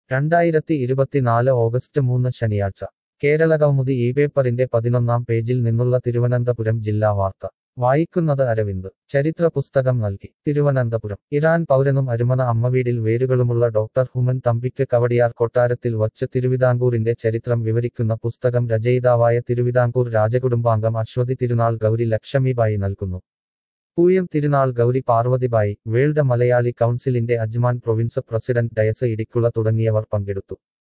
രണ്ടായിരത്തി ഇരുപത്തിനാല് ഓഗസ്റ്റ് മൂന്ന് ശനിയാഴ്ച കേരള കൗമുദി ഈ പേപ്പറിന്റെ പതിനൊന്നാം പേജിൽ നിന്നുള്ള തിരുവനന്തപുരം ജില്ലാ വാർത്ത വായിക്കുന്നത് അരവിന്ദ് ചരിത്ര പുസ്തകം നൽകി തിരുവനന്തപുരം ഇറാൻ പൗരനും അരുമന അമ്മവീടിൽ വേരുകളുമുള്ള ഡോക്ടർ ഹുമൻ തമ്പിക്ക് കവടിയാർ കൊട്ടാരത്തിൽ വച്ച് തിരുവിതാംകൂറിന്റെ ചരിത്രം വിവരിക്കുന്ന പുസ്തകം രചയിതാവായ തിരുവിതാംകൂർ രാജകുടുംബാംഗം അശ്വതി തിരുനാൾ ഗൗരി ലക്ഷ്മിബായി നൽകുന്നു പൂയം തിരുനാൾ ഗൗരി പാർവതിബായി വേൾഡ് മലയാളി കൗൺസിലിന്റെ Ajman province president Dias Idikkula തുടങ്ങിയവർ പങ്കെടുത്തു